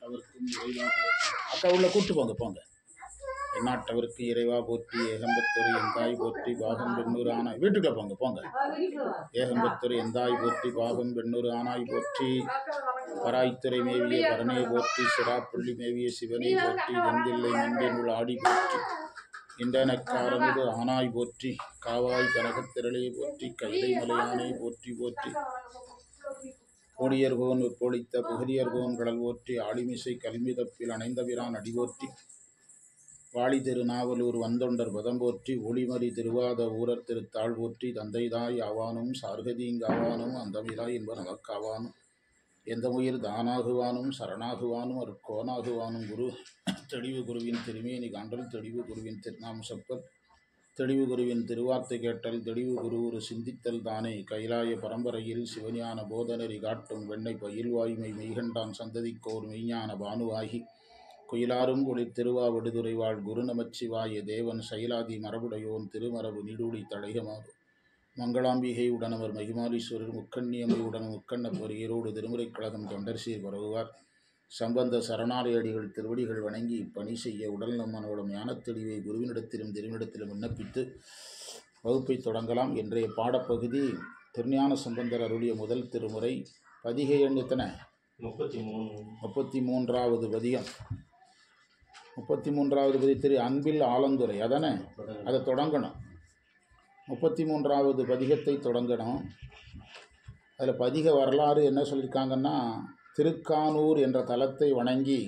எந்நாட்டவர்க்கும் இறைவா போற்றி அக்கா உள்ள கூட்டு போங்க போங்க எந்நாட்டவருக்கு இறைவா போற்றி ஏகம்பத்துறை எந்தாய் போற்றி பாகம் பெண்ணூர் ஆனாய் வீட்டுக்குள்ள போங்க போங்க ஏகம்பத்துறை எந்தாய் போற்றி பாகம் பெண்ணூர் ஆனாய் போற்றி பராய்த்துறை மேவிய பரனை போற்றி சிராப்புள்ளி மேவிய சிவனை போற்றி வெந்தில்லை நின்றனுள் ஆடி போற்றி இண்டனக்காரமுது ஆனாய் போற்றி காவாய் கனகத்திரளே போற்றி கைலை மலையானை போற்றி போற்றி கோடியர்கோன் உட்பொழித்த புகழியர்கோன் கடல் போற்றி ஆளிமிசை கல்மிதப்பில் அணைந்தபிரான் அடி போற்றி வாழி திருநாவலூர் வந்தொண்டர் பதம் போற்றி ஒளிமறி திருவாத ஊரர் திருத்தாள் போற்றி தந்தைதாய் ஆவானும் சார்கதீங்காவானும் அந்தமிலாய் என்ப நமக்காவானும் எந்த உயிர் தானாகுவானும் சரணாகுவானும் அருட்கோனாகுவானும் குரு தெளிவு குருவின் திருமேனி காண்டல் தெளிவு குருவின் திருநாம செப்பல் தெளிவு குருவின் திருவார்த்தை கேட்டல் தெளிவு குரு ஒரு சிந்தித்தல் தானே கைலாய பரம்பரையில் சிவஞான போதனரி காட்டும் வெண்ணை பயில்வாய்மை மெய்கண்டான் சந்ததிக்கோர் மெய்ஞான பானுவாகி குயிலாரும் குளிர் திருவா விடுதுறை வாழ் குரு நமச்சிவாய தேவன் சைலாதி மரபுடையோன் திருமரபு நீடூழி தடைகமாறு மங்களாம்பிகை உடனவர் மகிமாலீஸ்வரர் முக்கண்ணியமை உடன் முக்கண்ணப்பர் ஈரோடு திருமுறைக் கழகம் தொண்டர் சீர் பரவுவார் சம்பந்த சரணாலயடிகள் திருவடிகள் வணங்கி இப்பணி செய்ய உடல் நம்மனோடும் ஞானத்தெளிவை குருவினிடத்திலும் திருவினிடத்திலும் விண்ணப்பித்து வகுப்பை தொடங்கலாம் இன்றைய பாடப்பகுதி திருஞான சம்பந்தர் அருளிய முதல் திருமுறை பதிகை எண் எத்தனை முப்பத்தி மூணு முப்பத்தி மூன்றாவது பதியம் முப்பத்தி மூன்றாவது பதி திரு அன்பில் ஆலந்துரை அதானே அதை தொடங்கணும் முப்பத்தி மூன்றாவது பதிகத்தை தொடங்கணும் அதில் பதிக வரலாறு என்ன சொல்லியிருக்காங்கன்னா திருக்கானூர் என்ற தலத்தை வணங்கி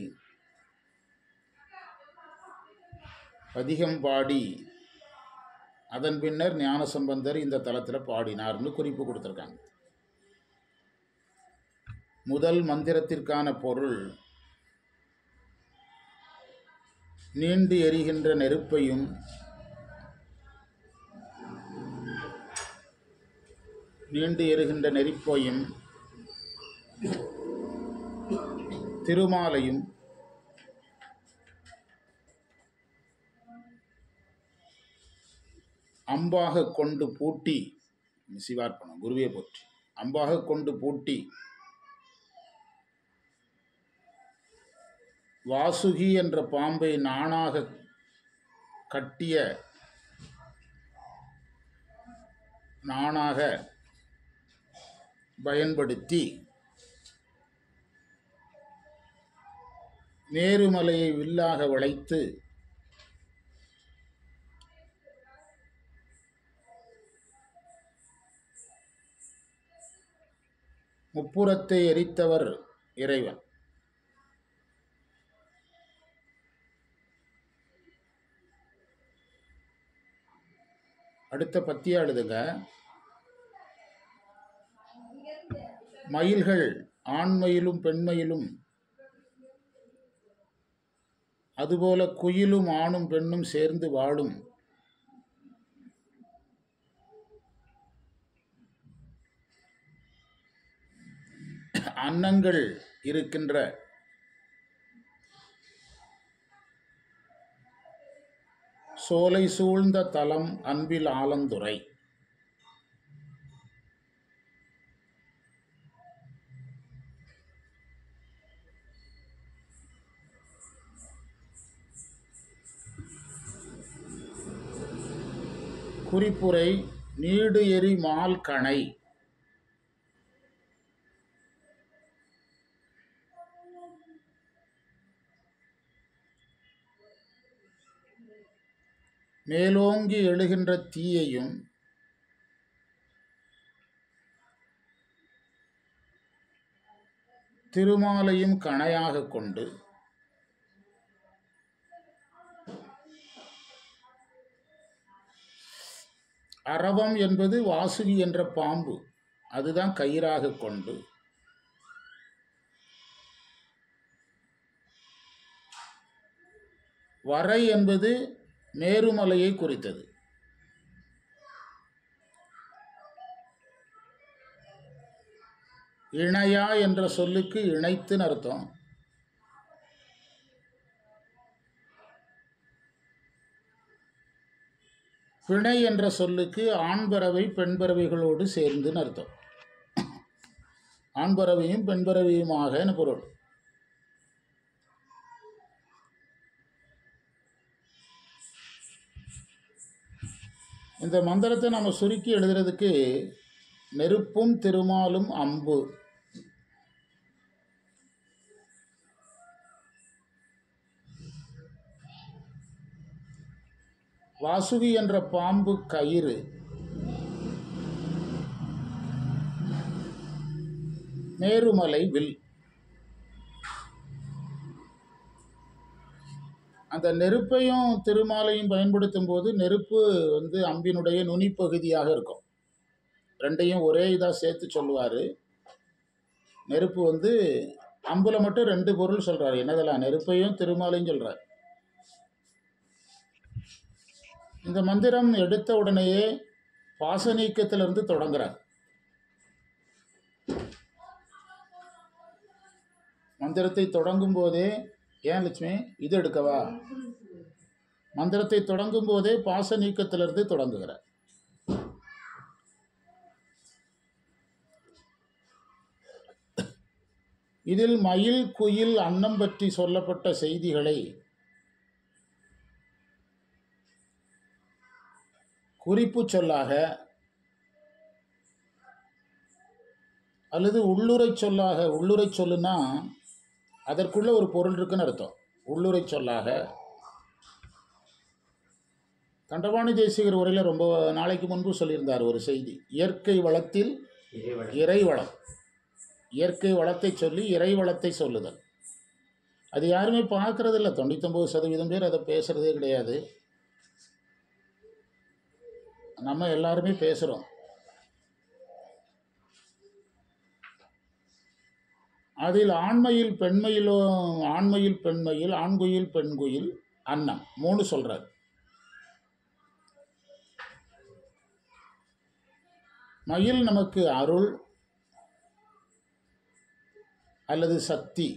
பதிகம் பாடி அதன் பின்னர் ஞானசம்பந்தர் இந்த தலத்தில் பாடினார்னு குறிப்பு கொடுத்துருக்காங்க முதல் மந்திரத்திற்கான பொருள் நீண்டு எரிகின்ற நெருப்பையும் நீண்டு எரிகின்ற நெருப்பையும் திருமாலையும் அம்பாக கொண்டு பூட்டி சிவார்ப்பணம் குருவே போற்றி அம்பாக கொண்டு பூட்டி வாசுகி என்ற பாம்பை நாணாக கட்டிய நாணாக பயன்படுத்தி மேருமலையை வில்லாக வளைத்து முப்புறத்தை எரித்தவர் இறைவன் அடுத்த பத்தியா எழுதுங்க மயில்கள் ஆண்மயிலும் பெண்மயிலும் அதுபோல குயிலும் ஆணும் பெண்ணும் சேர்ந்து வாழும் அன்னங்கள் இருக்கின்ற சோலை சூழ்ந்த தலம் அன்பில் ஆலந்துரை குறிப்புரை நீடு எரி மால் கணை மேலோங்கி எழுகின்ற தீயையும் திருமாலையும் கணையாக கொண்டு அரவம் என்பது வாசுகி என்ற பாம்பு அதுதான் கயிறாக கொண்டு வரை என்பது மேருமலையை குறித்தது இணையா என்ற சொல்லுக்கு இணைத்துன்னு அர்த்தம் பிணை என்ற சொல்லுக்கு ஆண் பறவை பெண் பறவைகளோடு சேர்ந்துன்னு அர்த்தம் ஆண் பறவையும் பெண் பறவையுமாகன்னு பொருள் இந்த மந்திரத்தை நம்ம சுருக்கி எழுதுறதுக்கு நெருப்பும் திருமாலும் அம்பு வாசுகி என்ற பாம்பு கயிறு மேருமலை வில் அந்த நெருப்பையும் திருமாலையும் பயன்படுத்தும் போது நெருப்பு வந்து அம்பினுடைய நுனிப்பகுதியாக இருக்கும் ரெண்டையும் ஒரே இதாக சேர்த்து சொல்லுவார் நெருப்பு வந்து அம்புல மட்டும் ரெண்டு பொருள் சொல்கிறார் என்னதெல்லாம் நெருப்பையும் திருமாலையும் சொல்கிறார் இந்த மந்திரம் எடுத்த உடனேயே பாச நீக்கத்திலிருந்து தொடங்குறார் மந்திரத்தை தொடங்கும் போதே ஏன் லட்சுமி இது எடுக்கவா மந்திரத்தை தொடங்கும் போதே பாச நீக்கத்திலிருந்து தொடங்குகிறார் இதில் மயில் குயில் அன்னம் பற்றி சொல்லப்பட்ட செய்திகளை குறிப்பு சொல்லாக அல்லது உள்ளுரை சொல்லாக உள்ளுரை சொல்லுனா அதற்குள்ள ஒரு பொருள் இருக்குன்னு அர்த்தம் உள்ளுரை சொல்லாக தண்டபாணி தேசிகர் உரையில் ரொம்ப நாளைக்கு முன்பு சொல்லியிருந்தார் ஒரு செய்தி இயற்கை வளத்தில் இறை வளம் இயற்கை வளத்தை சொல்லி இறை வளத்தை சொல்லுதல் அது யாருமே பார்க்கறது இல்லை தொண்ணூத்தொம்பது சதவீதம் பேர் அதை பேசுகிறதே கிடையாது நம்ம எல்லாருமே பேசுகிறோம் அதில் ஆண்மையில் பெண்மையிலும் ஆண்மையில் பெண்மையில் ஆண்குயில் பெண்குயில் அன்னம் மூணு சொல்கிறார் மயில் நமக்கு அருள் அல்லது சக்தி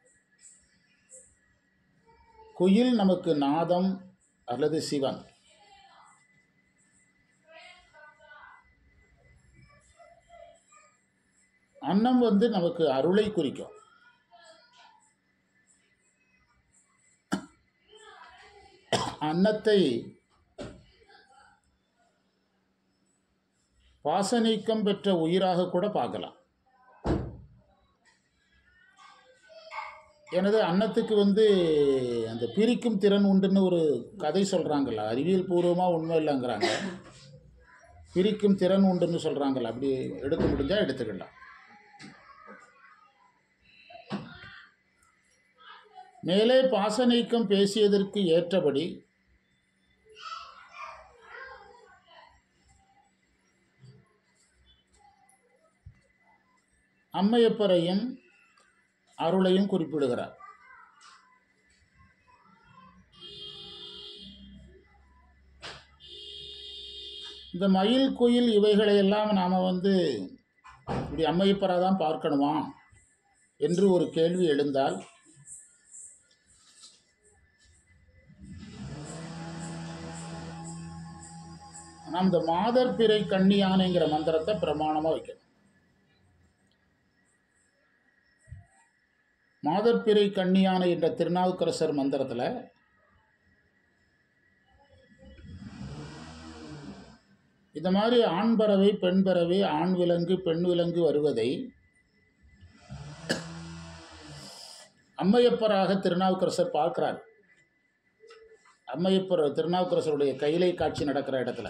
குயில் நமக்கு நாதம் அல்லது சிவன் அன்னம் வந்து நமக்கு அருளை குறிக்கும் அன்னத்தை பாசநீக்கம் பெற்ற உயிராக கூட பார்க்கலாம் எனது அன்னத்துக்கு வந்து அந்த பிரிக்கும் திறன் உண்டுன்னு ஒரு கதை சொல்கிறாங்கல்ல அறிவியல் பூர்வமாக உண்மை இல்லைங்கிறாங்க பிரிக்கும் திறன் உண்டுன்னு சொல்கிறாங்கல்ல அப்படி எடுக்க முடிஞ்சால் எடுத்துக்கலாம் மேலே பாச நீக்கம் பேசியதற்கு ஏற்றபடி அம்மையப்பரையும் அருளையும் குறிப்பிடுகிறார் இந்த மயில் குயில் இவைகளையெல்லாம் நாம் வந்து இப்படி அம்மையப்பராக தான் பார்க்கணுமா என்று ஒரு கேள்வி எழுந்தால் நாம் இந்த மாதர் பிறை கன்னியானைங்கிற மந்திரத்தை பிரமாணமாக வைக்கணும் மாதர்பிறை கன்னியானை என்ற திருநாவுக்கரசர் மந்திரத்தில் இந்த மாதிரி ஆண் பறவை பெண் பறவை ஆண் விலங்கு பெண் விலங்கு வருவதை அம்மையப்பராக திருநாவுக்கரசர் பார்க்கிறார் அம்மையப்பர் திருநாவுக்கரசருடைய கைலை காட்சி நடக்கிற இடத்துல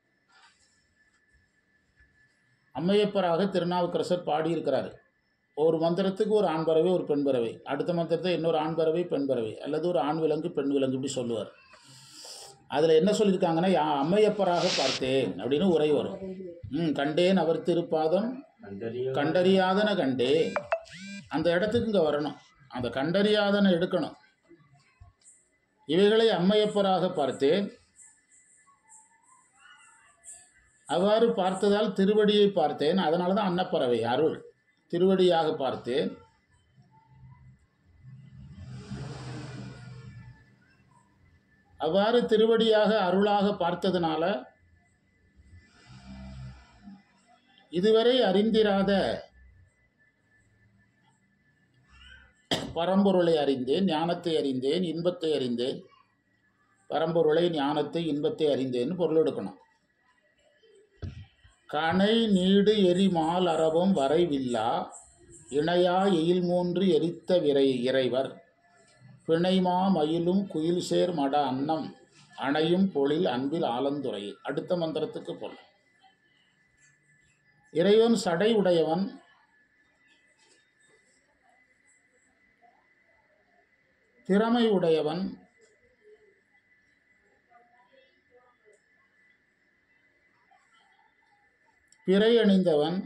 அம்மையப்பராக திருநாவுக்கரசர் பாடியிருக்கிறார் ஒரு மந்திரத்துக்கு ஒரு ஆண் பறவை ஒரு பெண் பறவை அடுத்த மந்திரத்தை இன்னொரு ஆண் பறவை பெண் பறவை அல்லது ஒரு ஆண் விலங்கு பெண் விலங்கு இப்படி சொல்லுவார் அதில் என்ன சொல்லியிருக்காங்கன்னா யா அம்மையப்பராக பார்த்தேன் அப்படின்னு உரை வரும் ம் கண்டேன் அவர் திருப்பாதம் கண்டறியாதன கண்டே அந்த இடத்துக்கு இங்கே வரணும் அந்த கண்டறியாதன எடுக்கணும் இவைகளை அம்மையப்பராக பார்த்தேன் அவ்வாறு பார்த்ததால் திருவடியை பார்த்தேன் அதனால தான் அன்னப்பறவை அருள் திருவடியாக பார்த்தேன் அவ்வாறு திருவடியாக அருளாக பார்த்ததுனால இதுவரை அறிந்திராத பரம்பொருளை அறிந்தேன் ஞானத்தை அறிந்தேன் இன்பத்தை அறிந்தேன் பரம்பொருளை ஞானத்தை இன்பத்தை அறிந்தேன்னு பொருள் எடுக்கணும் கனை நீடு எரிமால் அரவம் வரைவில்லா இணையா எயில் மூன்று எரித்த விரை இறைவர் பிணைமா மயிலும் குயில் சேர் மட அன்னம் அணையும் பொழில் அன்பில் ஆலந்துரை அடுத்த மந்திரத்துக்கு பொருள் இறைவன் சடை உடையவன் திறமை உடையவன் பிறை அணிந்தவன்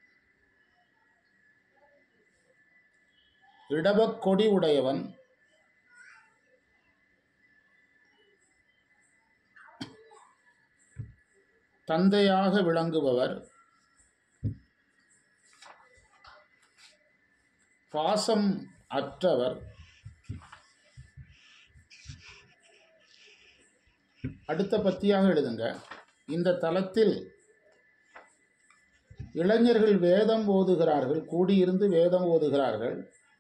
இடபக் கொடி உடையவன் தந்தையாக விளங்குபவர் பாசம் அற்றவர் அடுத்த பத்தியாக எழுதுங்க இந்த தலத்தில் இளைஞர்கள் வேதம் ஓதுகிறார்கள் கூடியிருந்து வேதம் ஓதுகிறார்கள்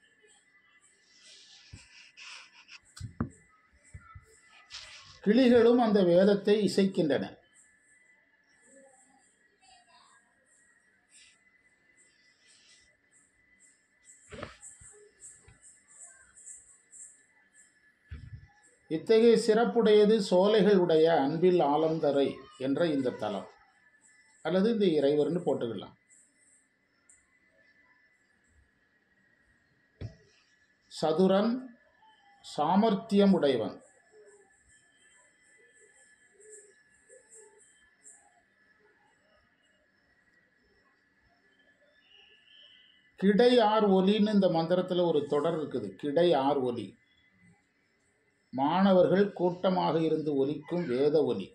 கிளிகளும் அந்த வேதத்தை இசைக்கின்றன இத்தகைய சிறப்புடையது சோலைகள் உடைய அன்பில் ஆலந்தரை என்ற இந்த தலம் அல்லது இந்த இறைவர்னு போட்டுக்கலாம் சதுரன் சாமர்த்தியம் உடையவன் கிடை ஆர் ஒலின்னு இந்த மந்திரத்தில் ஒரு தொடர் இருக்குது கிடை ஆர் ஒலி மாணவர்கள் கூட்டமாக இருந்து ஒலிக்கும் வேத ஒலி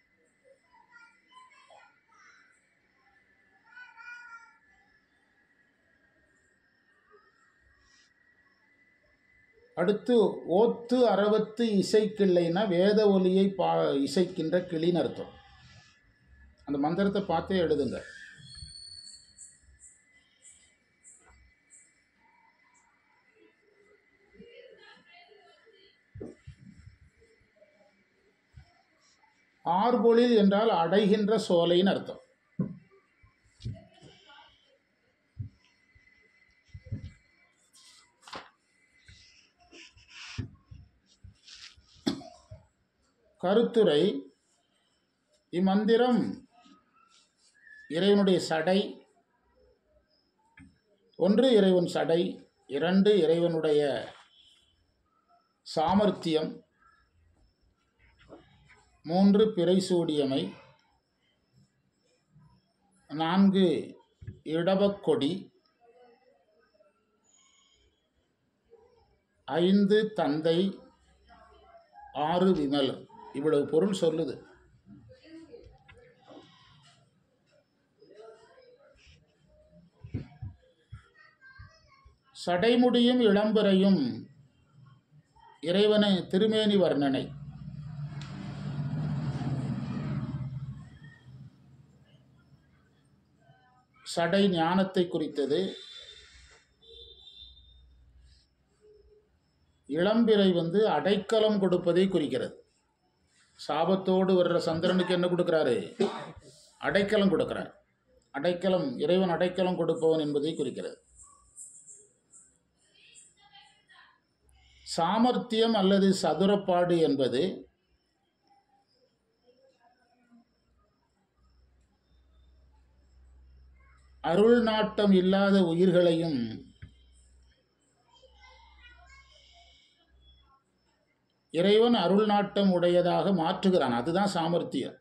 அடுத்து ஓத்து அறவத்து இசைக்கிள்ளைனா வேத ஒலியை பா இசைக்கின்ற கிளின்னு அர்த்தம் அந்த மந்திரத்தை பார்த்தே எழுதுங்க ஆர்பொழில் என்றால் அடைகின்ற சோலைன்னு அர்த்தம் கருத்துரை இம்மந்திரம் இறைவனுடைய சடை ஒன்று இறைவன் சடை இரண்டு இறைவனுடைய சாமர்த்தியம் மூன்று பிறை சூடியமை நான்கு இடபக்கொடி ஐந்து தந்தை ஆறு விமலர் இவ்வளவு பொருள் சொல்லுது சடைமுடியும் இளம்பிறையும் இறைவனை திருமேனி வர்ணனை சடை ஞானத்தை குறித்தது இளம்பிறை வந்து அடைக்கலம் கொடுப்பதை குறிக்கிறது சாபத்தோடு வர்ற சந்திரனுக்கு என்ன கொடுக்குறாரு அடைக்கலம் கொடுக்கிறார் அடைக்கலம் இறைவன் அடைக்கலம் கொடுப்பவன் என்பதை குறிக்கிறது சாமர்த்தியம் அல்லது சதுரப்பாடு என்பது அருள் நாட்டம் இல்லாத உயிர்களையும் இறைவன் அருள் நாட்டம் உடையதாக மாற்றுகிறான் அதுதான் சாமர்த்தியம்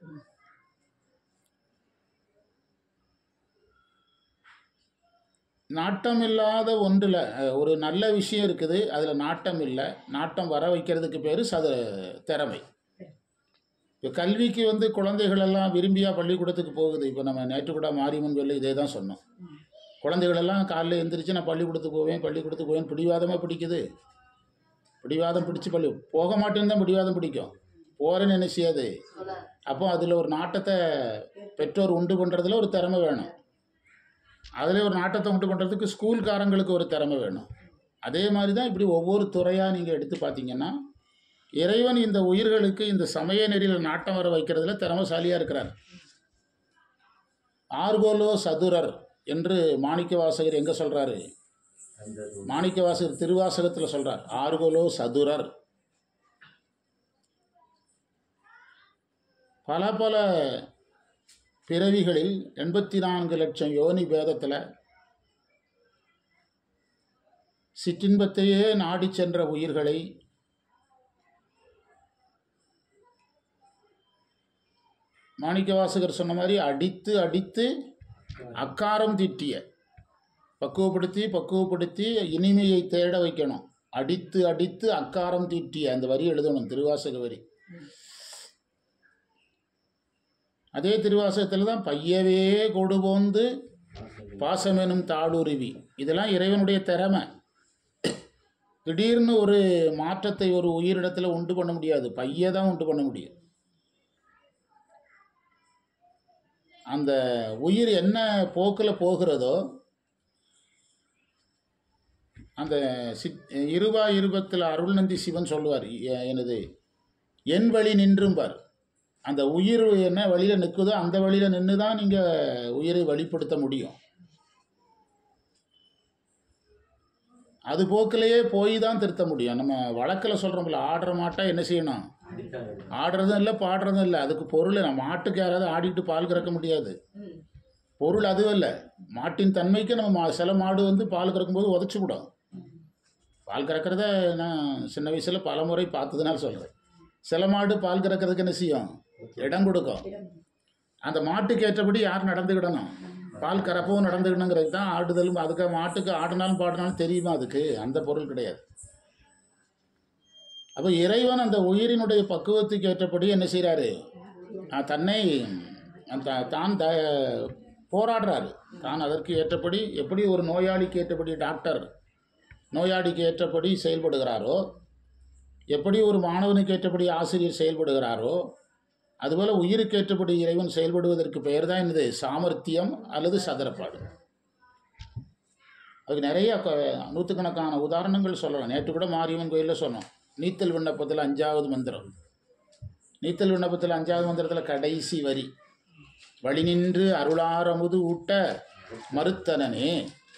நாட்டம் இல்லாத ஒன்றில் ஒரு நல்ல விஷயம் இருக்குது அதில் நாட்டம் இல்லை நாட்டம் வர வைக்கிறதுக்கு பேர் சத திறமை இப்போ கல்விக்கு வந்து குழந்தைகள் எல்லாம் விரும்பியா பள்ளிக்கூடத்துக்கு போகுது இப்போ நம்ம நேற்று கூட மாரியம்மன் சொல்லி இதே தான் சொன்னோம் குழந்தைகள் எல்லாம் காலைல எந்திரிச்சு நான் பள்ளிக்கூடத்துக்கு போவேன் பள்ளிக்கூடத்துக்கு போவேன் பிடிவாதமாக பிடிக்குது பிடிவாதம் பிடிச்சு பள்ளி போக மாட்டேன்னு தான் பிடிவாதம் பிடிக்கும் போகிறேன்னு என்ன செய்யாது அப்போ அதில் ஒரு நாட்டத்தை பெற்றோர் உண்டு பண்ணுறதுல ஒரு திறமை வேணும் அதில் ஒரு நாட்டத்தை உண்டு பண்ணுறதுக்கு ஸ்கூல்காரங்களுக்கு ஒரு திறமை வேணும் அதே மாதிரி தான் இப்படி ஒவ்வொரு துறையாக நீங்கள் எடுத்து பார்த்தீங்கன்னா இறைவன் இந்த உயிர்களுக்கு இந்த சமய நெறியில் நாட்டம் வர வைக்கிறதுல திறமைசாலியாக இருக்கிறார் ஆர்கோலோ சதுரர் என்று மாணிக்க வாசகர் எங்கே சொல்கிறாரு அந்த மாணிக்க வாசகர் திருவாசகத்தில் சொல்கிறார் ஆர்கோலோ சதுரர் பல பல பிறவிகளில் எண்பத்தி நான்கு லட்சம் யோனி பேதத்தில் சிற்றின்பத்தையே நாடிச் சென்ற உயிர்களை மாணிக்கவாசகர் சொன்ன மாதிரி அடித்து அடித்து அக்காரம் தீட்டிய பக்குவப்படுத்தி பக்குவப்படுத்தி இனிமையை தேட வைக்கணும் அடித்து அடித்து அக்காரம் தீட்டிய அந்த வரி எழுதணும் திருவாசக வரி அதே திருவாசகத்தில் தான் பையவே கொடுபோந்து பாசமெனும் தாளுருவி இதெல்லாம் இறைவனுடைய திறமை திடீர்னு ஒரு மாற்றத்தை ஒரு உயிரிடத்தில் உண்டு பண்ண முடியாது பையை தான் உண்டு பண்ண முடியும் அந்த உயிர் என்ன போக்கில் போகிறதோ அந்த சித் இருபா இருபத்தில் அருள்நந்தி சிவன் சொல்லுவார் எ- எனது என் வழி நின்றும்பார் அந்த உயிர் என்ன வழியில் நிற்குதோ அந்த வழியில் நின்று தான் நீங்கள் உயிரை வழிப்படுத்த முடியும் அது போக்கிலேயே போய் தான் திருத்த முடியும் நம்ம வழக்கில் சொல்கிறோம்ல ஆடுற மாட்டா என்ன செய்யணும் அடித்தாங்க ஆடுறதும் இல்லை பாடுறதும் இல்லை அதுக்கு பொருள் நம்ம மாட்டுக்கு யாராவது ஆடிட்டு பால் கறக்க முடியாது பொருள் அதுவும் இல்லை மாட்டின் தன்மைக்கு நம்ம மா- சில மாடு வந்து பால் கறக்கும்போது உதச்சி விடும் பால் கறக்கிறத நான் சின்ன வயசில் பல முறை பார்த்ததுனால சொல்கிறேன் சில மாடு பால் கறக்கிறதுக்கு என்ன செய்யும் இடம் கொடுக்கும் அந்த மாட்டுக்கு ஏற்றபடி யார் நடந்துக்கிடணும் பால் கறப்பவும் நடந்துக்கணுங்கிறது தான் ஆடுதலும் அதுக்கு மாட்டுக்கு ஆடினாலும் பாடினாலும் தெரியுமா அதுக்கு அந்த பொருள் கிடையாது அப்போ இறைவன் அந்த உயிரினுடைய பக்குவத்துக்கு ஏற்றபடி என்ன செய்கிறாரு தன்னை அந்த தான் த போராடுறாரு தான் அதற்கு ஏற்றபடி எப்படி ஒரு நோயாளிக்கு ஏற்றபடி டாக்டர் நோயாளிக்கு ஏற்றபடி செயல்படுகிறாரோ எப்படி ஒரு மாணவனுக்கு ஏற்றபடி ஆசிரியர் செயல்படுகிறாரோ அதுபோல் உயிருக்கு ஏற்றபடி இறைவன் செயல்படுவதற்கு பெயர் தான் என்னது சாமர்த்தியம் அல்லது சதுரப்பாடு அதுக்கு நிறைய க- நூற்றுக்கணக்கான உதாரணங்கள் சொல்லலாம் நேற்று கூட மாரியம்மன் கோயிலில் சொன்னோம் நீத்தல் விண்ணப்பத்தில் அஞ்சாவது மந்திரம் நீத்தல் விண்ணப்பத்தில் அஞ்சாவது மந்திரத்தில் கடைசி வரி வழி நின்று அருளாரமுது ஊட்ட மறுத்தனனே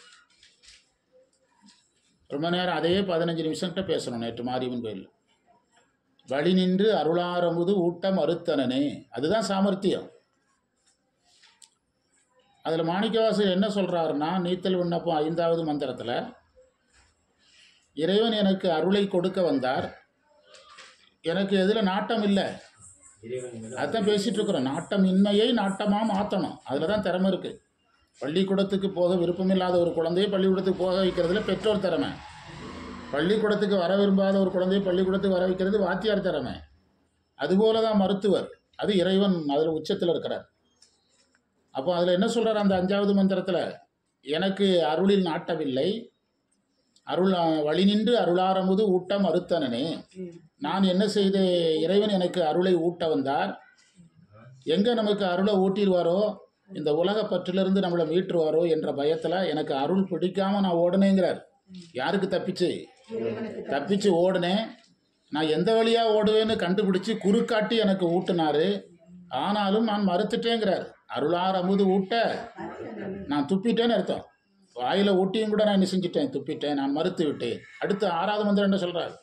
ரொம்ப நேரம் அதே பதினஞ்சு நிமிஷம்கிட்ட பேசணும் நேற்று மாரியம்மன் கோயில் வழி நின்று அருளாரமுது ஊட்ட மறுத்தனனே அதுதான் சாமர்த்தியம் அதில் மாணிக்கவாசர் என்ன சொல்கிறாருன்னா நீத்தல் விண்ணப்பம் ஐந்தாவது மந்திரத்தில் இறைவன் எனக்கு அருளை கொடுக்க வந்தார் எனக்கு எதில் நாட்டம் இல்லை இறைவன் மேல அதான் பேசிகிட்டு இருக்கிறோம் நாட்டம் இன்மையை நாட்டமாக மாற்றணும் அதில் தான் திறமை இருக்குது பள்ளிக்கூடத்துக்கு போக விருப்பமில்லாத ஒரு குழந்தையை பள்ளிக்கூடத்துக்கு போக வைக்கிறதுல பெற்றோர் திறமை பள்ளிக்கூடத்துக்கு வர விரும்பாத ஒரு குழந்தையை பள்ளிக்கூடத்துக்கு வர வைக்கிறது வாத்தியார் திறமை அதுபோல தான் மருத்துவர் அது இறைவன் அதில் உச்சத்தில் இருக்கிறார் அப்போ அதில் என்ன சொல்கிறார் அந்த அஞ்சாவது மந்திரத்தில் எனக்கு அருளில் நாட்டவில்லை அருள் வழி நின்று அருளாரமுது ஊட்டம் அறுத்தனனே நான் என்ன செய்து இறைவன் எனக்கு அருளை ஊட்ட வந்தார் எங்கே நமக்கு அருளை ஊட்டிடுவாரோ இந்த உலக பற்றிலிருந்து நம்மளை மீட்டுருவாரோ என்ற பயத்தில் எனக்கு அருள் பிடிக்காமல் நான் ஓடுனேங்கிறார் யாருக்கு தப்பிச்சு தப்பிச்சு ஓடுனேன் நான் எந்த வழியாக ஓடுவேன்னு கண்டுபிடிச்சி குறுக்காட்டி எனக்கு ஊட்டினாரு ஆனாலும் நான் மறுத்துட்டேங்கிறார் அருளார் அமுது ஊட்ட நான் துப்பிட்டேன்னு அர்த்தம் வாயில் ஊட்டியும் கூட நான் என்ன செஞ்சிட்டேன் துப்பிட்டேன் நான் மறுத்து விட்டேன் அடுத்து ஆறாவது மந்திரம் என்ன சொல்கிறார்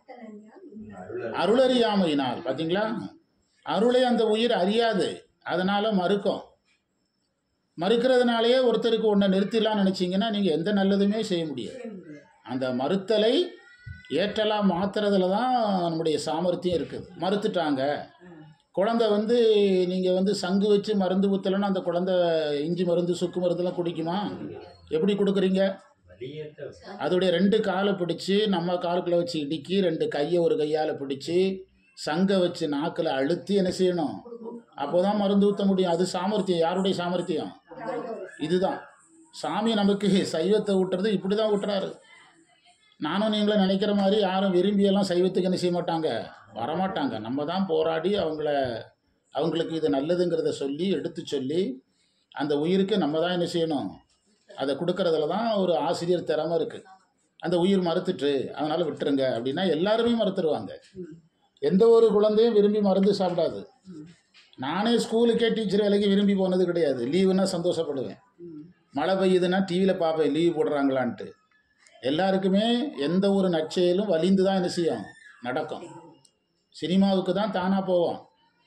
அருள் அருளறியாமையினால் பார்த்தீங்களா அருளை அந்த உயிர் அறியாது அதனால் மறுக்கும் மறுக்கிறதுனாலேயே ஒருத்தருக்கு ஒன்றை நிறுத்திடலாம்னு நினச்சிங்கன்னா நீங்கள் எந்த நல்லதுமே செய்ய முடியாது அந்த மறுத்தலை ஏற்றலாம் மாத்துறதுல தான் நம்முடைய சாமர்த்தியம் இருக்குது மறுத்துட்டாங்க குழந்தை வந்து நீங்கள் வந்து சங்கு வச்சு மருந்து ஊற்றலைன்னா அந்த குழந்தை இஞ்சி மருந்து சுக்கு மருந்துலாம் குடிக்குமா எப்படி கொடுக்குறீங்க வலியேற்ற அதோடைய ரெண்டு காலை பிடிச்சி நம்ம காலுக்குள்ள வச்சு இடுக்கி ரெண்டு கையை ஒரு கையால் பிடிச்சி சங்கை வச்சு நாக்கில் அழுத்தி என்ன செய்யணும் அப்போ தான் மருந்து ஊற்ற முடியும் அது சாமர்த்தியம் யாருடைய சாமர்த்தியம் இதுதான் சாமி நமக்கு சைவத்தை ஊட்டுறது இப்படி தான் ஊட்டுறாரு நானும் நீங்களும் நினைக்கிற மாதிரி யாரும் விரும்பியெல்லாம் சைவத்துக்கு என்ன செய்ய மாட்டாங்க வரமாட்டாங்க நம்ம தான் போராடி அவங்கள அவங்களுக்கு இது நல்லதுங்கிறத சொல்லி எடுத்து சொல்லி அந்த உயிருக்கு நம்ம தான் என்ன செய்யணும் அதை கொடுக்கறதுல தான் ஒரு ஆசிரியர் திறமை இருக்குது அந்த உயிர் மறுத்துட்டு அதனால் விட்டுருங்க அப்படின்னா எல்லாருமே மறுத்துருவாங்க எந்த ஒரு குழந்தையும் விரும்பி மருந்து சாப்பிடாது நானே ஸ்கூலுக்கே டீச்சர் வேலைக்கு விரும்பி போனது கிடையாது லீவுன்னா சந்தோஷப்படுவேன் மழை பெய்யுதுன்னா டிவியில் பார்ப்பேன் லீவ் போடுறாங்களான்ட்டு எல்லாருக்குமே எந்த ஒரு நற்செயலும் வலிந்து தான் என்ன செய்யும் நடக்கும் சினிமாவுக்கு தான் தானாக போவோம்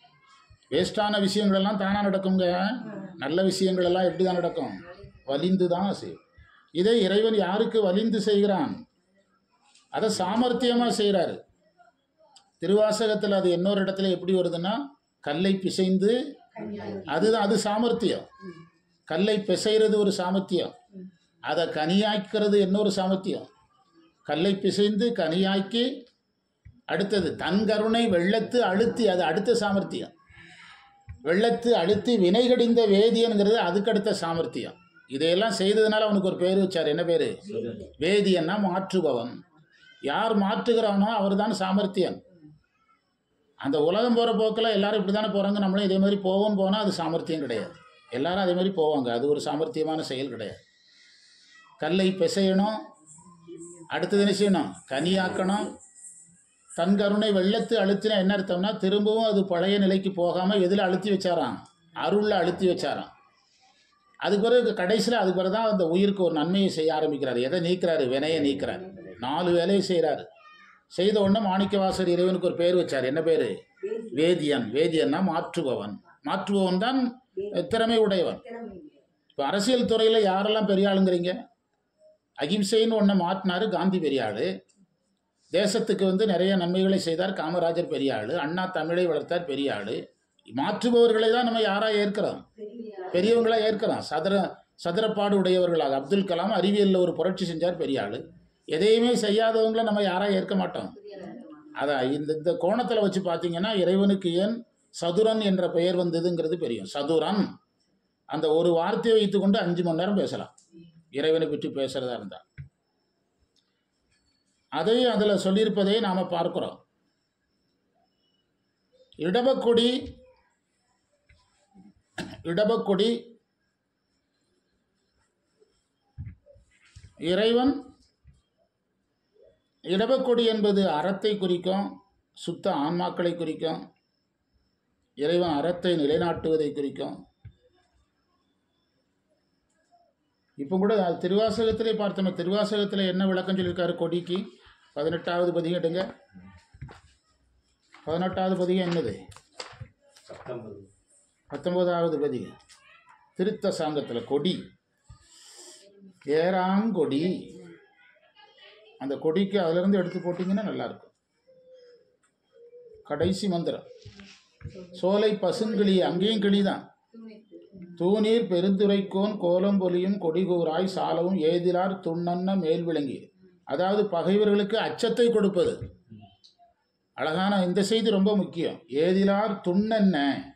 வேஸ்டான விஷயங்களெல்லாம் தானாக நடக்குங்க நல்ல விஷயங்கள் எல்லாம் எப்படி தான் நடக்கும் வலிந்து தான் செய்யும் இதை இறைவன் யாருக்கு வலிந்து செய்கிறான் அதை சாமர்த்தியமாக செய்கிறாரு திருவாசகத்தில் அது இன்னொரு இடத்துல எப்படி வருதுன்னா கல்லை பிசைந்து அதுதான் அது சாமர்த்தியம் கல்லை பிசைறது ஒரு சாமர்த்தியம் அதை கனியாக்கிறது இன்னொரு சாமர்த்தியம் கல்லை பிசைந்து கனியாக்கி அடுத்தது தன் கருணை வெள்ளத்து அழுத்தி அது அடுத்த சாமர்த்தியம் வெள்ளத்து அழுத்தி வினைகடிந்த வேதியனுங்கிறது அதுக்கடுத்த சாமர்த்தியம் இதையெல்லாம் செய்ததுனால அவனுக்கு ஒரு பேர் வச்சார் என்ன பேர் சுகன் வேதியன்னா மாற்றுபவன் யார் மாற்றுகிறானோ அவர்தான் சாமர்த்தியன் அந்த உலகம் போகிற போக்கில் எல்லாரும் இப்படி தானே போகிறாங்க நம்மளும் இதே மாதிரி போவோம் போனால் அது சாமர்த்தியம் கிடையாது எல்லாரும் அதே மாதிரி போவாங்க அது ஒரு சாமர்த்தியமான செயல் கிடையாது கல்லை பிசையணும் அடுத்தது என்ன செய்யணும் கனியாக்கணும் தன் கருணை வெள்ளத்து அழுத்தினா என்ன அர்த்தம்னா திரும்பவும் அது பழைய நிலைக்கு போகாமல் எதில் அழுத்தி வச்சாராம் அருளில் அழுத்தி வச்சாராம் அதுக்கு பிறகு கடைசியில் அதுக்கு பிறகு தான் அந்த உயிருக்கு ஒரு நன்மையை செய்ய ஆரம்பிக்கிறார் எதை நீக்கிறாரு வினையை நீக்கிறார் நாலு வேலையை செய்கிறாரு செய்த உடனே மாணிக்கவாசர் இறைவனுக்கு ஒரு பேர் வச்சார் என்ன பேர் வேதியன் வேதியன்னா மாற்றுபவன் மாற்றுபவன் தான் திறமை உடையவன் இப்போ அரசியல் துறையில் யாரெல்லாம் பெரிய ஆளுங்கிறீங்க அகிம்சைன்னு ஒன்றை மாற்றினாரு காந்தி பெரிய ஆள் தேசத்துக்கு வந்து நிறைய நன்மைகளை செய்தார் காமராஜர் பெரிய ஆள் அண்ணா தமிழை வளர்த்தார் பெரிய ஆள் மாற்றுபவர்களை தான் நம்ம யாராக ஏற்கிறோம் பெரியவங்களாக ஏற்கிறோம் சதுர சதுரப்பாடு உடையவர்களாக அப்துல் கலாம் அறிவியலில் ஒரு புரட்சி செஞ்சார் பெரிய ஆள் எதையுமே செய்யாதவங்கள நம்ம யாராக ஏற்க மாட்டோம் அதான் இந்த இந்த கோணத்தில் வச்சு பார்த்தீங்கன்னா இறைவனுக்கு ஏன் சதுரன் என்ற பெயர் வந்ததுங்கிறது தெரியும் சதுரன் அந்த ஒரு வார்த்தையை வைத்துக்கொண்டு அஞ்சு மணி நேரம் பேசலாம் இறைவனை பற்றி பேசுகிறதா இருந்தால் அதையும் அதில் சொல்லியிருப்பதை நாம் பார்க்கிறோம் இடபக்கொடி இடபக்கொடி இறைவன் இடபக்கொடி என்பது அறத்தை குறிக்கும் சுத்த ஆன்மாக்களை குறிக்கும் இறைவன் அறத்தை நிலைநாட்டுவதை குறிக்கும் இப்போ கூட திருவாசகத்திலே பார்த்தோமே திருவாசகத்தில் என்ன விளக்கம் சொல்லியிருக்காரு கொடிக்கு பதினெட்டாவது பதிகம் எடுங்க பதினெட்டாவது பதிகம் என்னது பத்தொன்பது பத்தொன்பதாவது பதிகம் திருத்த சாங்கத்தில் கொடி ஏறாங்கொடி அந்த கொடிக்கு அதிலிருந்து எடுத்து போட்டிங்கன்னா நல்லாயிருக்கும் கடைசி மந்திரம் சோலை பசுங்கிளி அங்கேயும் கிளி தான் தூநீர் பெருந்துரைக்கோன் கோலம் பொலியும் கொடிகூராய் சாலவும் ஏதிலார் துண்ணன்ன மேல் விளங்கி அதாவது பகைவர்களுக்கு அச்சத்தை கொடுப்பது அழகான இந்த செய்தி ரொம்ப முக்கியம் ஏதிலார் துண்ணென்ன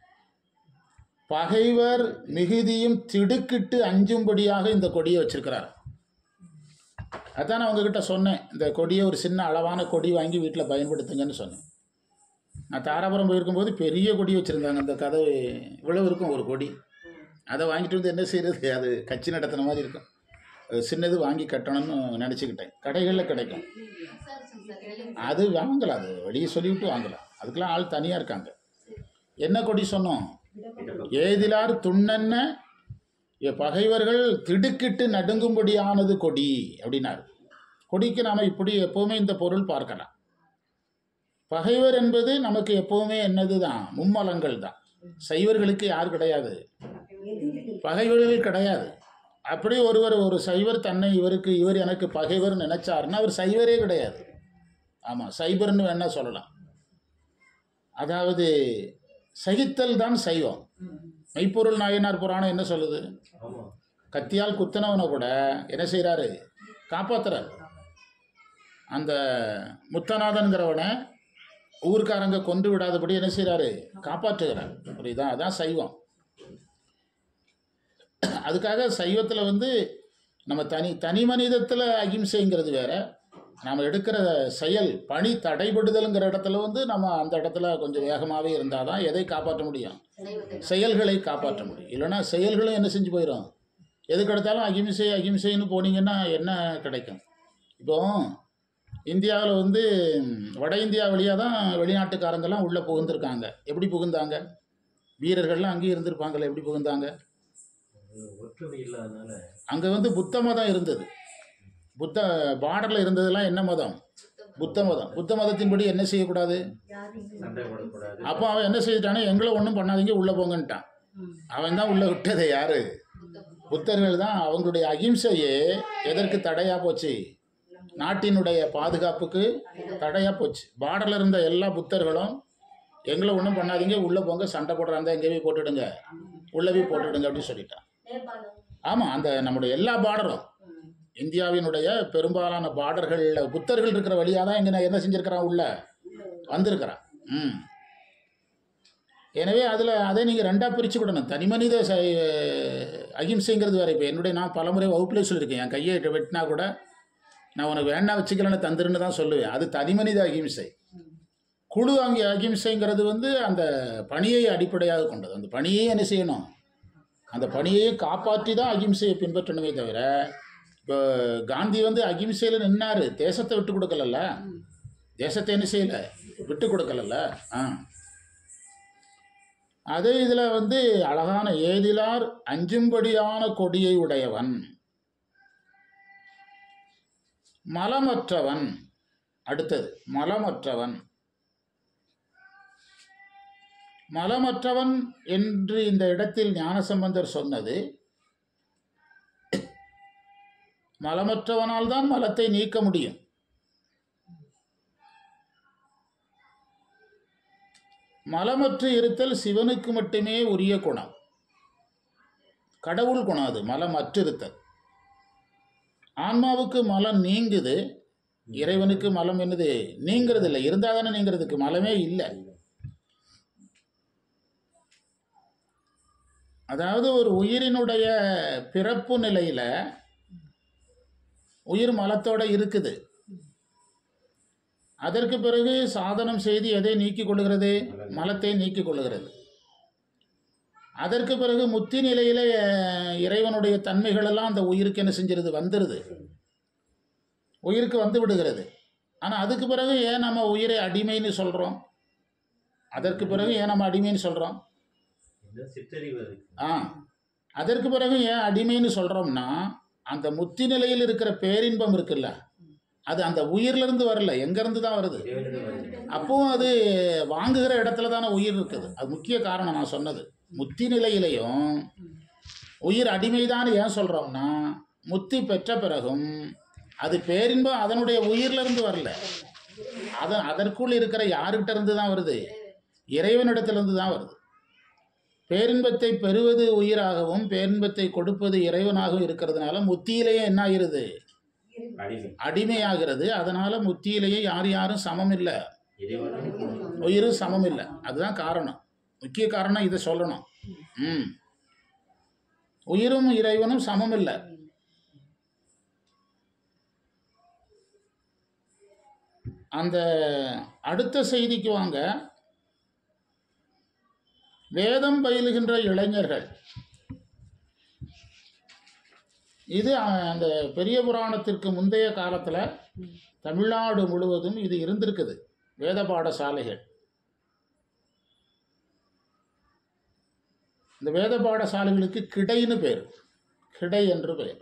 பகைவர் மிகுதியும் திடுக்கிட்டு அஞ்சும்படியாக இந்த கொடியை வச்சிருக்கிறார் அதான் நான் உங்ககிட்ட சொன்னேன் இந்த கொடியை ஒரு சின்ன அளவான கொடி வாங்கி வீட்டில் பயன்படுத்துங்கன்னு சொன்னேன் நான் தாராபுரம் போயிருக்கும்போது பெரிய கொடி வச்சுருந்தாங்க அந்த கதவு இவ்வளவு இருக்கும் ஒரு கொடி அதை வாங்கிட்டு வந்து என்ன செய்கிறது அது கட்சி நடத்தின மாதிரி இருக்கும் அது சின்னது வாங்கி கட்டணும்னு நினச்சிக்கிட்டேன் கடைகளில் கிடைக்கும் அது வாங்கலாம் அது வெளியே சொல்லிவிட்டு வாங்கலாம் அதுக்கெல்லாம் ஆள் தனியாக இருக்காங்க என்ன கொடி சொன்னோம் ஏதிலார் துண்ணென்ன எ- பகைவர்கள் திடுக்கிட்டு நடுங்கும்படியானது கொடி அப்படின்னாரு கொடிக்கு நாம் இப்படி எப்போவுமே இந்த பொருள் பார்க்கலாம் பகைவர் என்பது நமக்கு எப்போவுமே என்னது தான் மும்மலங்கள் தான் சைவர்களுக்கு யார் கிடையாது பகைவர்கள் கிடையாது அப்படி ஒருவர் ஒரு சைவர் தன்னை இவருக்கு இவர் எனக்கு பகைவர் நினைச்சாருன்னா அவர் சைவரே கிடையாது ஆமாம் சைபர்னு வேணா சொல்லலாம் அதாவது சகித்தல் தான் சைவம் மெய்ப்பொருள் நாயனார் புராணம் என்ன சொல்லுது ஆமாம் கத்தியால் குத்தினவனை கூட என்ன செய்கிறாரு காப்பாத்துறாரு அந்த முத்தநாதன்கிறவனை ஊர்க்காரங்க கொண்டு விடாதபடி என்ன செய்கிறாரு காப்பாற்றுகிறார் புரியுதா அதான் சைவம் அதுக்காக சைவத்தில் வந்து நம்ம தனி தனி மனிதத்தில் அகிம்சைங்கிறது வேற நாம் எடுக்கிற செயல் பணி தடைபடுதலுங்கிற இடத்துல வந்து நம்ம அந்த இடத்துல கொஞ்சம் வேகமாகவே இருந்தால் தான் எதை காப்பாற்ற முடியும் செயல்களை காப்பாற்ற முடியும் இல்லைன்னா செயல்களும் என்ன செஞ்சு போயிடும் எதுக்கு எடுத்தாலும் அகிம்சை அகிம்சைன்னு போனீங்கன்னா என்ன கிடைக்கும் இப்போ இந்தியாவில் வந்து ம், வட இந்தியா வழியாக தான் வெளிநாட்டுக்காரங்கெல்லாம் உள்ளே புகுந்திருக்காங்க எப்படி புகுந்தாங்க வீரர்கள்லாம் அங்கேயும் இருந்திருப்பாங்களே எப்படி புகுந்தாங்க அது ஒற்றுமை இல்லாதனால அங்கே வந்து புத்த மதம் இருந்தது புத்த பார்டரில் இருந்ததெல்லாம் என்ன மதம் புத்த மதம் புத்த மதத்தின்படி என்ன செய்யக்கூடாது சண்டை போடக்கூடாது அப்போ அவன் என்ன செய்துட்டானே எங்களை ஒன்றும் பண்ணாதீங்க உள்ளே போங்கன்ட்டான் அவன் தான் உள்ளே விட்டது யாரு புத்தர்கள் தான் அவங்களுடைய அகிம்சையே எதற்கு தடையாக போச்சு நாட்டினுடைய பாதுகாப்புக்கு தடையாக போச்சு பார்டரில் இருந்த எல்லா புத்தர்களும் எங்களை ஒன்றும் பண்ணாதீங்க உள்ளே போங்க சண்டை போடுறாங்க எங்கே போய் போட்டுடுங்க உள்ளே போய் போட்டுடுங்க அப்படின்னு சொல்லிட்டான் ஆமாம் அந்த நம்முடைய எல்லா பார்டரும் இந்தியாவினுடைய பெரும்பாலான பார்டர்களில் புத்தர்கள் இருக்கிற வழியாக தான் இங்கே என்ன செஞ்சுருக்கிறான் உள்ள வந்திருக்கிறான் ம் எனவே அதில் அதை நீங்கள் ரெண்டாக பிரித்து விடணும் தனி மனித ச அகிம்சைங்கிறது வேறு இப்போ என்னுடைய நான் பலமுறை வகுப்பில் சொல்லியிருக்கேன் என் கையை வெட்டினா கூட நான் உனக்கு வேண்டாம் வச்சுக்கலன்னு தந்துருன்னு தான் சொல்லுவேன் அது தனி மனித அகிம்சை குழு அங்கே அகிம்சைங்கிறது வந்து அந்த பணியை அடிப்படையாக கொண்டது அந்த பணியை என்ன செய்யணும் அந்த பணியை காப்பாற்றி தான் அகிம்சையை பின்பற்றணுமே தவிர இப்போ காந்தி வந்து அகிம்சையில் நின்னார் தேசத்தை விட்டு கொடுக்கலல்ல தேசத்தை என்ன செய்யலை விட்டு கொடுக்கலல்ல ஆ அதே இதில் வந்து அழகான ஏதிலார் அஞ்சும்படியான கொடியை உடையவன் மலமற்றவன் அடுத்தது மலமற்றவன் மலமற்றவன் என்று இந்த இடத்தில் ஞானசம்பந்தர் சொன்னது மலமற்றவனால் தான் மலத்தை நீக்க முடியும் மலமற்று இருத்தல் சிவனுக்கு மட்டுமே உரிய குணம் கடவுள் குணம் அது மலமற்றிருத்தல் ஆன்மாவுக்கு மலம் நீங்குது இறைவனுக்கு மலம் என்னது நீங்கிறது இல்லை இருந்தால் தானே நீங்கிறதுக்கு மலமே இல்லை அதாவது ஒரு உயிரினுடைய பிறப்பு நிலையில் உயிர் மலத்தோட இருக்குது அதற்கு பிறகு சாதனம் செய்து எதை நீக்கிக் கொள்கிறது மலத்தை நீக்கிக் கொள்கிறது அதற்கு பிறகு முத்தி நிலையில் இறைவனுடைய தன்மைகளெல்லாம் அந்த உயிருக்கு என்ன செஞ்சிருது வந்துடுது உயிருக்கு வந்து விடுகிறது ஆனால் அதுக்கு பிறகு ஏன் நம்ம உயிரை அடிமைன்னு சொல்கிறோம் அதற்கு பிறகு ஏன் நம்ம அடிமைன்னு சொல்கிறோம் இந்த சிற்றறிவு இருக்கு ஆ அதற்கு பிறகு ஏன் அடிமைன்னு சொல்கிறோம்னா அந்த முத்தி நிலையில் இருக்கிற பேரின்பம் இருக்குல்ல அது அந்த உயிர்லேருந்து வரல எங்கேருந்து தான் வருது இறைவனிடம் வருகிறது அப்பவும் அது வாங்குகிற இடத்துல தானே உயிர் இருக்குது அது முக்கிய காரணம் நான் சொன்னது முத்தி நிலையிலையும் உயிர் அடிமைதான் ஏன் சொல்கிறோம்னா முத்தி பெற்ற பிறகும் அது பேரின்பம் அதனுடைய உயிர்லேருந்து வரல அது அதற்குள் இருக்கிற யாருக்கிட்ட இருந்து தான் வருது இறைவனிடத்திலிருந்து தான் வருது பேரின்பத்தை பெறுவது உயிராகவும் பேரின்பத்தை கொடுப்பது இறைவனாகவும் இருக்கிறதுனால முத்தியிலேயே என்ன ஆகிறது அடிமை அடிமையாகிறது அதனால் முத்தியிலேயே யார் யாரும் சமம் இல்லை இறைவனும் உயிரும் சமம் இல்லை அதுதான் காரணம் முக்கிய காரணம் இதை சொல்லணும் ம் உயிரும் இறைவனும் சமம் இல்லை அந்த அடுத்த செய்திக்கு வாங்க வேதம் பயிலுகின்ற இளைஞர்கள் இது அஹ், அந்த பெரிய புராணத்திற்கு முந்தைய காலத்தில் தமிழ்நாடு முழுவதும் இது இருந்திருக்குது வேத பாடசாலைகள் இந்த வேத பாடசாலைகளுக்கு கிடைன்னு பேர் கிடை என்று பெயர்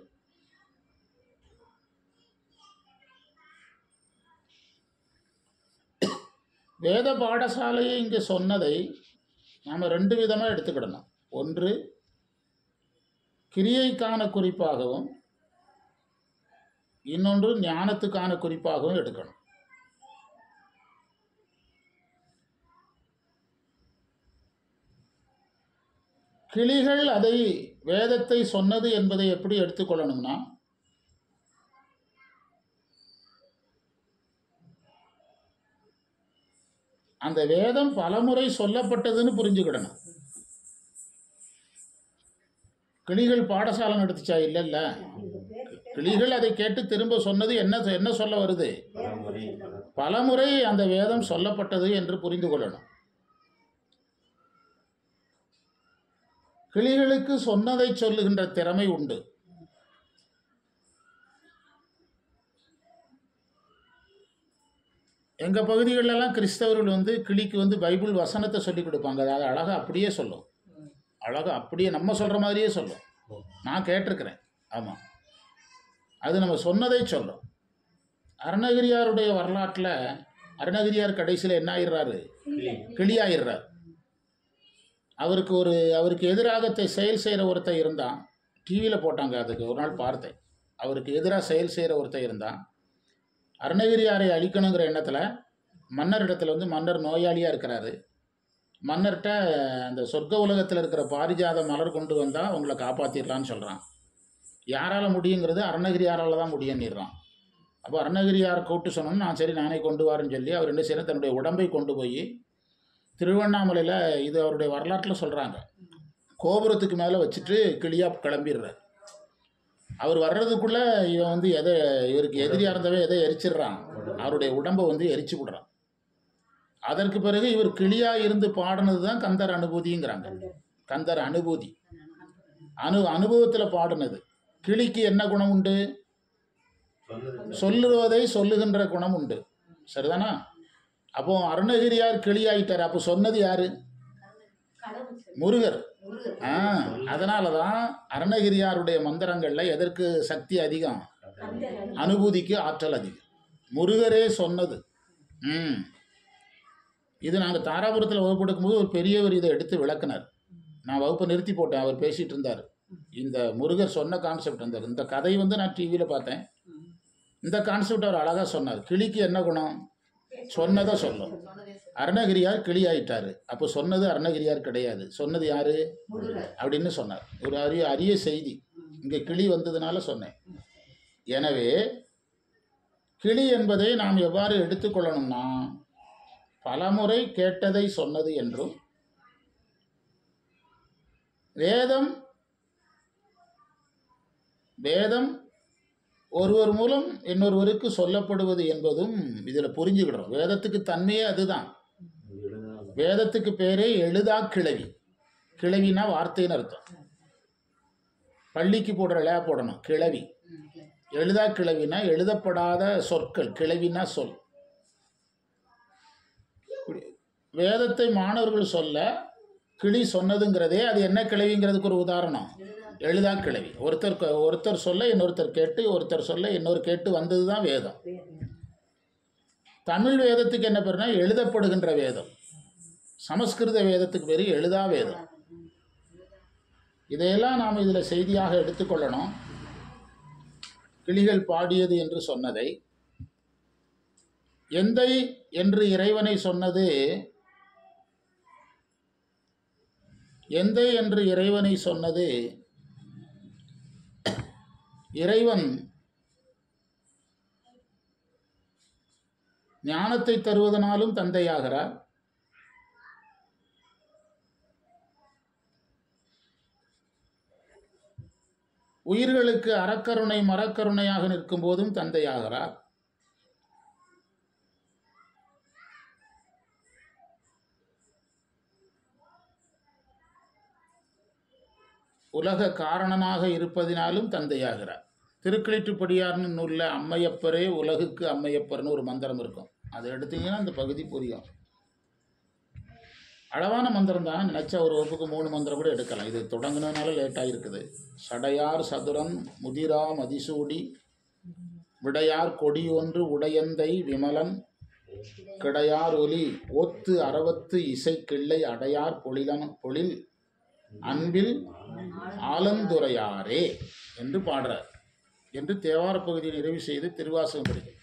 வேத பாடசாலையை இங்கே சொன்னதை நாம் ரெண்டு விதமாக எடுத்துக்கிடணும் ஒன்று கிரியைக்கான குறிப்பாகவும் இன்னொன்று ஞானத்துக்கான குறிப்பாகவும் எடுக்கணும் கிளிகள் அதை வேதத்தை சொன்னது என்பதை எப்படி எடுத்துக்கொள்ளணும்னா அந்த வேதம் பலமுறை சொல்லப்பட்டதுன்னு புரிஞ்சுக்கிடணும் கிளிகள் பாடசாலை நடத்துச்சா இல்லைல்ல கிளிகள் அதை கேட்டு திரும்ப சொன்னது என்ன என்ன சொல்ல வருது பலமுறை பலமுறை அந்த வேதம் சொல்லப்பட்டது என்று புரிந்து கொள்ளணும் கிளிகளுக்கு சொன்னதை சொல்லுகின்ற திறமை உண்டு எங்கள் பகுதிகளெல்லாம் கிறிஸ்தவர்கள் வந்து கிளிக்கு வந்து பைபிள் வசனத்தை சொல்லி கொடுப்பாங்க அதாவது அழகாக அப்படியே சொல்லும் அழகாக அப்படியே நம்ம சொல்கிற மாதிரியே சொல்லும் நான் கேட்டிருக்கிறேன் ஆமாம் அது நம்ம சொன்னதை சொல்லும் அருணகிரியாருடைய வரலாற்றில் அருணகிரியார் கடைசியில் என்ன ஆயிடுறாரு கிளி கிளியாயிடுறார் அவருக்கு ஒரு அவருக்கு எதிராக தெ- செயல் செய்கிற ஒருத்தன் இருந்தான் டிவியில் போட்டாங்க அதுக்கு ஒரு நாள் பார்த்தேன் அவருக்கு எதிராக செயல் செய்கிற ஒருத்தன் இருந்தான் அருணகிரியாரை அழிக்கணுங்கிற எண்ணத்தில் மன்னரிடத்துல வந்து மன்னர் நோயாளியாக இருக்கிறாரு மன்னர்கிட்ட அந்த சொர்க்க உலகத்தில் இருக்கிற பாரிஜாத மலர் கொண்டு வந்தால் உங்களை காப்பாற்றிடலான்னு சொல்கிறான் யாரால் முடியுங்கிறது அருணகிரியாரால் தான் முடியும்னுறான் அப்போ அருணகிரியார் கூப்பிட்டு சொன்னோன்னு நான் சரி நானே கொண்டு வரேன்னு சொல்லி அவர் என்ன செய்யணும் தன்னுடைய உடம்பை கொண்டு போய் திருவண்ணாமலையில் இது அவருடைய வரலாற்றில் சொல்கிறாங்க கோபுரத்துக்கு மேலே வச்சுட்டு கிளியாக கிளம்பிடுறார் அவர் வர்றதுக்குள்ளே இவன் வந்து எதை இவருக்கு எதிரியாக இருந்தவன் எதை எரிச்சிடுறான் அவருடைய உடம்பை வந்து எரிச்சு விடுறான் அதற்கு பிறகு இவர் கிளியாக இருந்து பாடினது தான் கந்தர் அனுபூதிங்கிறாங்க கந்தர் அனுபூதி அனு அனுபவத்தில் பாடினது கிளிக்கு என்ன குணம் உண்டு சொன்னது சொல்லுவதை சொல்லுகின்ற குணம் உண்டு சரிதானா அப்போ அருணகிரியார் கிளியாயிட்டார் அப்போ சொன்னது யாரு முருகர் ஆ அதனால தான் அருணகிரியாருடைய மந்திரங்களில் எதற்கு சக்தி அதிகம் அனுபூதிக்கு ஆற்றல் அதிகம் முருகரே சொன்னது ம் இது நாங்கள் தாராபுரத்தில் வகுப்பு எடுக்கும்போது ஒரு பெரியவர் இதை எடுத்து விளக்குனார் நான் வகுப்பை நிறுத்தி போட்டேன் அவர் பேசிகிட்டு இருந்தார் இந்த முருகர் சொன்ன கான்செப்ட் இருந்தார் இந்த கதை வந்து நான் டிவியில் பார்த்தேன் இந்த கான்செப்ட் அவர் அழகாக சொன்னார் கிளிக்கு என்ன குணம் சொன்னதை சொல்லும் அருணகிரியார் கிளி ஆயிட்டாரு அப்போ சொன்னது அருணகிரியார் கிடையாது சொன்னது யாரு அப்படின்னு சொன்னார் ஒரு அரிய அரிய செய்தி இங்கே கிளி வந்ததுனால சொன்னேன் எனவே கிளி என்பதை நாம் எவ்வாறு எடுத்துக்கொள்ளணும்னா பலமுறை கேட்டதை சொன்னது என்றும் வேதம் வேதம் ஒருவர் மூலம் இன்னொருவருக்கு சொல்லப்படுவது என்பதும் இதில் புரிஞ்சுக்கிடுறோம் வேதத்துக்கு தன்மையே அதுதான் வேதத்துக்கு பேரே எழுதா கிளவி கிளவினா வார்த்தைன்னு அர்த்தம் பள்ளிக்கு போடுற லே போடணும் கிளவி எழுதா கிளவினா எழுதப்படாத சொற்கள் கிளவினா சொல் இப்படி வேதத்தை மாணவர்கள் சொல்ல கிளி சொன்னதுங்கிறதே அது என்ன கிளவிங்கிறதுக்கு ஒரு உதாரணம் எழுதா கிளவி ஒருத்தர் க- ஒருத்தர் சொல்ல இன்னொருத்தர் கேட்டு ஒருத்தர் சொல்ல இன்னொரு கேட்டு வந்தது தான் வேதம் தமிழ் வேதத்துக்கு என்ன பேருனா எழுதப்படுகின்ற வேதம் சமஸ்கிருத வேதத்துக்கு பேர் எழுதா வேதம் இதையெல்லாம் நாம் இதில் செய்தியாக எடுத்துக்கொள்ளணும் கிளிகள் பாடியது என்று சொன்னதை எந்தை என்று இறைவனை சொன்னது எந்தை என்று இறைவனை சொன்னது இறைவன் ஞானத்தை தருவதனாலும் தந்தையாகிறார் உயிர்களுக்கு அறக்கருணை மரக்கருணையாக நிற்கும் போதும் தந்தையாகிறார் உலக காரணனாக இருப்பதினாலும் தந்தையாகிறார் திருக்களிற்றுப்படியார்னு நூலில் அம்மையப்பரே உலகுக்கு அம்மையப்பர்னு ஒரு மந்திரம் இருக்கும் அதை எடுத்தீங்கன்னா அந்த பகுதி புரியும் அளவான மந்திரம் தான் நினச்சா ஒரு வகுப்புக்கு மூணு மந்திரம் கூட எடுக்கலாம் இது தொடங்குனதுனால லேட்டாக இருக்குது சடையார் சதுரன் முதிரா மதிசூடி விடையார் கொடி ஒன்று உடையந்தை விமலன் கிடையார் ஒலி ஓத்து அறவத்து இசை கிள்ளை அடையார் பொழிலன் பொழில் அன்பில் ஆலந்துரையாரே என்று பாடுறார் என்று தேவார பகுதியை நிறைவு செய்து திருவாசகம் படிக்கும்